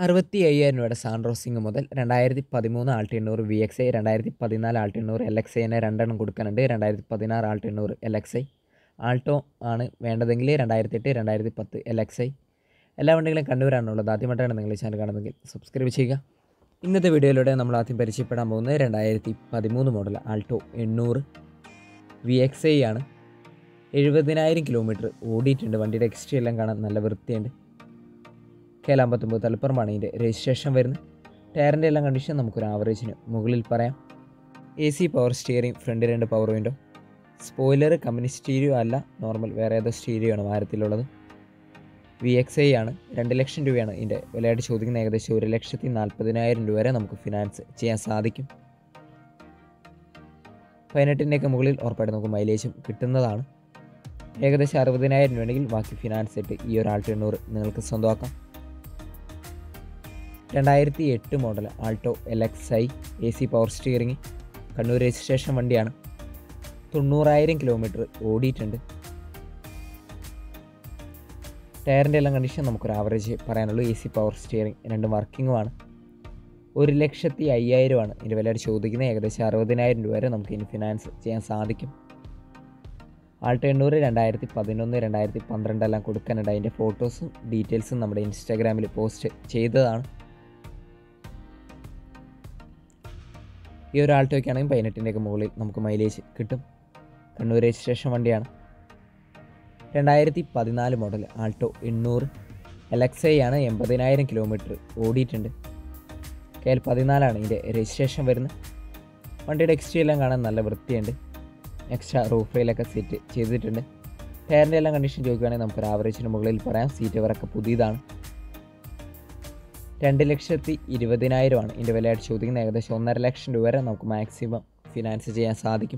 അറുപത്തി അയ്യായിരം രൂപയുടെ സാൻഡ്രോസിംഗ് മുതൽ രണ്ടായിരത്തി പതിമൂന്ന് ആൾട്ടി എണ്ണൂറ് വി എക്സ് ഐ രണ്ടായിരത്തി പതിനാല് ആൾട്ടി എണ്ണൂറ് എൽ എക്സ് ഐനെ രണ്ടെണ്ണം കൊടുക്കാനുണ്ട് രണ്ടായിരത്തി പതിനാറ് ആൾട്ടി എണ്ണൂറ് എൽ എക്സ് ഐ ആൾട്ടോ ആണ് വേണ്ടതെങ്കിൽ രണ്ടായിരത്തി എട്ട് രണ്ടായിരത്തി പത്ത് എൽ എക്സ് ഐ എല്ലാ വണ്ടികളും കണ്ണൂരാണുള്ളത് ആദ്യമായിട്ടാണ് നിങ്ങൾ ഈ ചാനൽ കാണുന്നതെങ്കിൽ സബ്സ്ക്രൈബ് ചെയ്യുക ഇന്നത്തെ വീഡിയോയിലൂടെ നമ്മൾ ആദ്യം പരിചയപ്പെടാൻ പോകുന്നത് രണ്ടായിരത്തി പതിമൂന്ന് മോഡൽ ആൾട്ടോ എണ്ണൂറ് വി എക്സ് ഐ ആണ് എഴുപതിനായിരം കിലോമീറ്റർ ഓടിയിട്ടുണ്ട് വണ്ടിയുടെ എക്സ്ട്രീ എല്ലാം കാണാൻ നല്ല വൃത്തിയുണ്ട് കേലാമ്പത്തൊമ്പത് തലപ്പുറമാണ് ഇതിൻ്റെ രജിസ്ട്രേഷൻ വരുന്നത് ടയറിൻ്റെ എല്ലാം കണ്ടീഷൻ നമുക്കൊരു ആവറേജിന് മുകളിൽ പറയാം A C power steering front രണ്ട് power window spoiler company stereo അല്ല നോർമൽ വേറെ ഏതോ സ്റ്റീരിയോ ആണ് വാരത്തിലുള്ളത് വി എക്സ് ഐ ആണ് രണ്ട് ലക്ഷം രൂപയാണ് ഇതിൻ്റെ വിലയായിട്ട് ചോദിക്കുന്ന ഏകദേശം ഒരു ലക്ഷത്തി നാൽപ്പതിനായിരം രൂപ വരെ നമുക്ക് ഫിനാൻസ് ചെയ്യാൻ സാധിക്കും പതിനെട്ടിൻ്റെയൊക്കെ മുകളിൽ ഉറപ്പായിട്ട് നമുക്ക് മൈലേജും കിട്ടുന്നതാണ് ഏകദേശം അറുപതിനായിരം രൂപയുണ്ടെങ്കിൽ ബാക്കി ഫിനാൻസ് ഇട്ട് ഈ ഒരു ആൾട്ടോ എണ്ണൂറ് നിങ്ങൾക്ക് സ്വന്തമാക്കാം രണ്ടായിരത്തി എട്ട് model Alto L X I A C power steering Kannur registration വണ്ടിയാണ് തൊണ്ണൂറായിരം കിലോമീറ്റർ ഓടിയിട്ടുണ്ട് ടയറിൻ്റെ എല്ലാം കണ്ടീഷൻ നമുക്കൊരു ആവറേജ് പറയാനുള്ളൂ എ സി പവർ സ്റ്റിയറിംഗ് രണ്ടും വർക്കിങ്ങുമാണ് ഒരു ലക്ഷത്തി അയ്യായിരമാണ് ഇതിൻ്റെ വില ചോദിക്കുന്നത് ഏകദേശം അറുപതിനായിരം രൂപ വരെ നമുക്ക് ഇനി ഫിനാൻസ് ചെയ്യാൻ സാധിക്കും ആൾട്ടോ എണ്ണൂറ് രണ്ടായിരത്തി പതിനൊന്ന് രണ്ടായിരത്തി പന്ത്രണ്ടെല്ലാം കൊടുക്കാനുണ്ട് അതിൻ്റെ ഫോട്ടോസും ഡീറ്റെയിൽസും നമ്മുടെ ഇൻസ്റ്റാഗ്രാമിൽ പോസ്റ്റ് ചെയ്തതാണ് ഈ ഒരു ആൾട്ടോയ്ക്കാണെങ്കിൽ പതിനെട്ടിൻ്റെയൊക്കെ മുകളിൽ നമുക്ക് മൈലേജ് കിട്ടും കണ്ണൂർ രജിസ്ട്രേഷൻ വണ്ടിയാണ് രണ്ടായിരത്തി പതിനാല് മോഡൽ ആൾട്ടോ എണ്ണൂറ് എൽ എക്സ് ഐ ആണ് എൺപതിനായിരം കിലോമീറ്റർ ഓടിയിട്ടുണ്ട് കെ എൽ പതിനാലാണ് ഇതിൻ്റെ രജിസ്ട്രേഷൻ വരുന്നത് വണ്ടിയുടെ എക്സ്ട്രീ എല്ലാം കാണാൻ നല്ല വൃത്തിയുണ്ട് എക്സ്ട്രാ റൂഫ് റെയിലൊക്കെ സെറ്റ് ചെയ്തിട്ടുണ്ട് ടയറിൻ്റെ എല്ലാം കണ്ടീഷൻ ചോദിക്കുകയാണെങ്കിൽ നമുക്കൊരു ആവറേജിന് മുകളിൽ പറയാം സീറ്റ് കവറൊക്കെ പുതിയതാണ് രണ്ട് ലക്ഷത്തി ഇരുപതിനായിരമാണ് ഇതിൻ്റെ വിലയായിട്ട് ചോദിക്കുന്നത് ഏകദേശം ഒന്നര ലക്ഷം രൂപ വരെ നമുക്ക് മാക്സിമം ഫിനാൻസ് ചെയ്യാൻ സാധിക്കും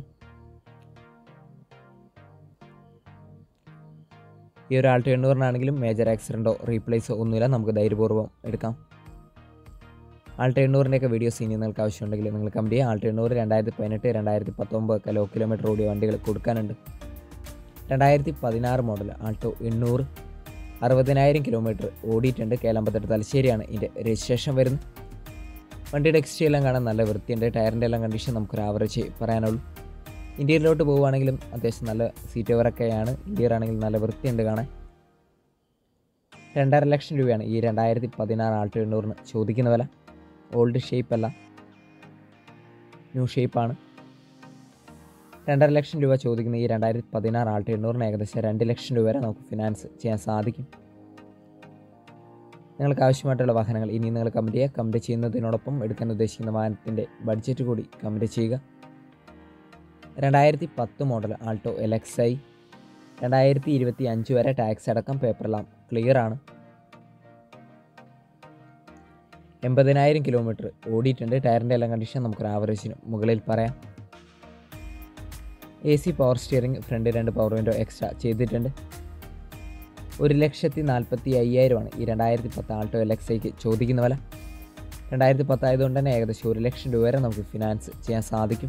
ഈ ഒരു ആൾട്ടോ എണ്ണൂറിനാണെങ്കിലും മേജർ ആക്സിഡൻറ്റോ റീപ്ലേസോ ഒന്നുമില്ല നമുക്ക് ധൈര്യപൂർവ്വം എടുക്കാം ആൾട്ടോ എണ്ണൂറിൻ്റെയൊക്കെ വീഡിയോസ് ഇനി നിങ്ങൾക്ക് ആവശ്യമുണ്ടെങ്കിൽ നിങ്ങൾ കമ്പനി ചെയ്യുക ആൾട്ടോ എണ്ണൂറ് രണ്ടായിരത്തി പതിനെട്ട് രണ്ടായിരത്തി പത്തൊമ്പത് ഒക്കെ ലോ കിലോമീറ്റർ ഓടിയ വണ്ടികൾ കൊടുക്കാനുണ്ട് രണ്ടായിരത്തി പതിനാറ് മോഡൽ ആൾട്ടോ എണ്ണൂറ് അറുപതിനായിരം കിലോമീറ്റർ ഓടിയിട്ടുണ്ട് കേളമ്പത്തെട്ട് തലശ്ശേരിയാണ് ഇതിൻ്റെ രജിസ്ട്രേഷൻ വരുന്നത് വണ്ടിയുടെ എക്സ്ട്രീ എല്ലാം കാണാൻ നല്ല വൃത്തിയുണ്ട് ടയറിൻ്റെ എല്ലാം കണ്ടീഷൻ നമുക്കൊരു ആവറേജ് പറയാനുള്ളൂ ഇന്ത്യയിലോട്ട് പോവുകയാണെങ്കിലും അത്യാവശ്യം നല്ല സീറ്റ് കവറൊക്കെയാണ് ഇന്ത്യയിൽ ആണെങ്കിലും നല്ല വൃത്തിയുണ്ട് കാണാൻ രണ്ടര ലക്ഷം രൂപയാണ് ഈ രണ്ടായിരത്തി പതിനാറ് ആൾട്ടോ എണ്ണൂറിന് ചോദിക്കുന്ന വില ഓൾഡ് ഷേപ്പ് അല്ല ന്യൂ ഷേപ്പാണ് രണ്ടര ലക്ഷം രൂപ ചോദിക്കുന്ന ഈ രണ്ടായിരത്തി പതിനാറ് ആൾട്ടോ എണ്ണൂറിന് ഏകദേശം രണ്ട് ലക്ഷം രൂപ വരെ നമുക്ക് ഫിനാൻസ് ചെയ്യാൻ സാധിക്കും നിങ്ങൾക്ക് ആവശ്യമായിട്ടുള്ള വാഹനങ്ങൾ ഇനി നിങ്ങൾ കമൻറ്റ് ചെയ്യുക കമൻറ്റ് ചെയ്യുന്നതിനോടൊപ്പം എടുക്കാൻ ഉദ്ദേശിക്കുന്ന വാഹനത്തിൻ്റെ ബഡ്ജറ്റ് കൂടി കമൻറ്റ് ചെയ്യുക രണ്ടായിരത്തി പത്ത് model Alto L X I രണ്ടായിരത്തി ഇരുപത്തി അഞ്ച് വരെ ടാക്സ് അടക്കം പേപ്പറെല്ലാം ക്ലിയർ ആണ് എൺപതിനായിരം കിലോമീറ്റർ ഓടിയിട്ടുണ്ട് ടയറിൻ്റെ എല്ലാം കണ്ടീഷൻ നമുക്കൊരു ആവറേജിന് മുകളിൽ പറയാം A C power steering front രണ്ട് പവർ വിൻഡോ എക്സ്ട്രാ ചെയ്തിട്ടുണ്ട് ഒരു ലക്ഷത്തി നാൽപ്പത്തി അയ്യായിരമാണ് ഈ രണ്ടായിരത്തി പത്ത് ആൾട്ടോ എൽ എക്സ് ഐക്ക് ചോദിക്കുന്ന വില രണ്ടായിരത്തി പത്തായതുകൊണ്ട് തന്നെ ഏകദേശം ഒരു ലക്ഷം രൂപ വരെ നമുക്ക് ഫിനാൻസ് ചെയ്യാൻ സാധിക്കും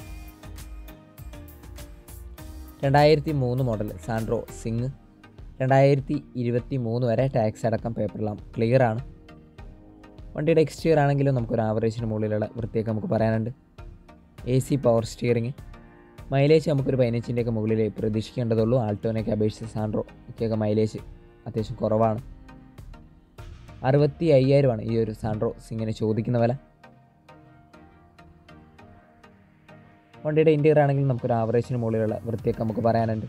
രണ്ടായിരത്തി മൂന്ന് മോഡൽ സാൻഡ്രോ സിങ് രണ്ടായിരത്തി ഇരുപത്തി മൂന്ന് വരെ ടാക്സ് അടക്കം പേപ്പറെല്ലാം ക്ലിയർ ആണ് വണ്ടിയുടെ എക്സ്റ്റീരിയർ ആണെങ്കിലും നമുക്കൊരു ആവറേജിന് മുകളിലുള്ള വൃത്തിയൊക്കെ നമുക്ക് പറയാനുണ്ട് A C power steering mileage നമുക്കൊരു പതിനഞ്ചിൻ്റെയൊക്കെ മുകളിൽ പ്രതീക്ഷിക്കേണ്ടതുള്ളൂ ആൾട്ടോനെയൊക്കെ അപേക്ഷിച്ച് സാൻഡ്രോയ്ക്കൊക്കെ മൈലേജ് അത്യാവശ്യം കുറവാണ് അറുപത്തി അയ്യായിരമാണ് ഈ ഒരു സാൻഡ്രോ സിങ്ങിന് ചോദിക്കുന്ന വില വണ്ടിയുടെ ഇൻറ്റീരിയർ ആണെങ്കിൽ നമുക്കൊരു ആവറേജിന് മുകളിലുള്ള വൃത്തിയൊക്കെ നമുക്ക് പറയാനുണ്ട്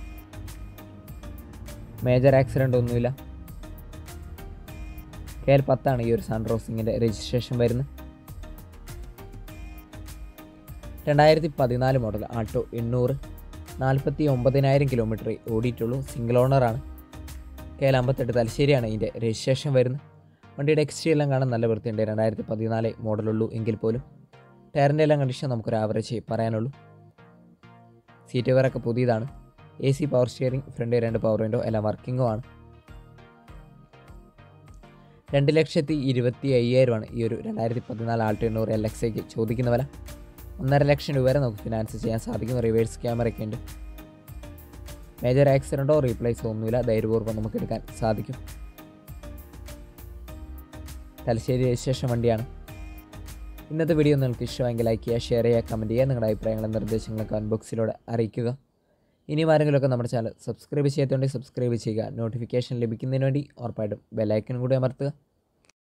മേജർ ആക്സിഡൻ്റ് ഒന്നുമില്ല കെ എൽ പത്താണ് ഈ ഒരു സാൻഡ്രോസിങ്ങിൻ്റെ രജിസ്ട്രേഷൻ വരുന്നത് രണ്ടായിരത്തി പതിനാല് മോഡൽ ആൾട്ടോ എണ്ണൂറ് നാൽപ്പത്തി ഒമ്പതിനായിരം കിലോമീറ്റർ ഓടിയിട്ടുള്ളൂ സിംഗിൾ ഓണറാണ് കെ എൽ അമ്പത്തെട്ട് തലശ്ശേരിയാണ് ഇതിൻ്റെ രജിസ്ട്രേഷൻ വരുന്നത് വണ്ടിയുടെ എക്സ്ട്രീ എല്ലാം കാണാൻ നല്ല വൃത്തിയുണ്ട് രണ്ടായിരത്തി പതിനാല് മോഡലുള്ളൂ എങ്കിൽ പോലും ടയറിൻ്റെ എല്ലാം കണ്ടീഷൻ നമുക്കൊരു ആവറേജ് പറയാനുള്ളൂ സീറ്റ് കവറൊക്കെ പുതിയതാണ് A C power steering front രണ്ട് പവർ വിൻഡോ എല്ലാം വർക്കിങ്ങുമാണ് രണ്ട് ലക്ഷത്തി ഇരുപത്തി അയ്യായിരമാണ് ഈ ഒരു രണ്ടായിരത്തി പതിനാല് ആൾട്ടോ എണ്ണൂറ് എൽ എക്സ് ഐക്ക് ചോദിക്കുന്ന വില ഒന്നര ലക്ഷം രൂപ വരെ നമുക്ക് ഫിനാൻസ് ചെയ്യാൻ സാധിക്കും റിവേഴ്സ് ക്യാമറയൊക്കെ ഉണ്ട് മേജർ ആക്സിഡൻറ്റോ റീപ്ലേസോ ഒന്നുമില്ല ധൈര്യപൂർവ്വം നമുക്ക് എടുക്കാൻ സാധിക്കും തലശ്ശേരി രജിസ്ട്രേഷൻ വണ്ടിയാണ് ഇന്നത്തെ വീഡിയോ നിങ്ങൾക്ക് ഇഷ്ടമെങ്കിൽ ലൈക്ക് ചെയ്യുക ഷെയർ ചെയ്യുക കമൻറ്റ് ചെയ്യുക നിങ്ങളുടെ അഭിപ്രായങ്ങളും നിർദ്ദേശങ്ങളും കമൻറ്റ് ബോക്സിലൂടെ അറിയിക്കുക ഇനിയും ആരെങ്കിലുമൊക്കെ നമ്മുടെ ചാനൽ സബ്സ്ക്രൈബ് ചെയ്യാത്തതുകൊണ്ട് സബ്സ്ക്രൈബ് ചെയ്യുക നോട്ടിഫിക്കേഷൻ ലഭിക്കുന്നതിന് വേണ്ടി ഉറപ്പായിട്ടും ബെലൈക്കനും കൂടി അമർത്തുക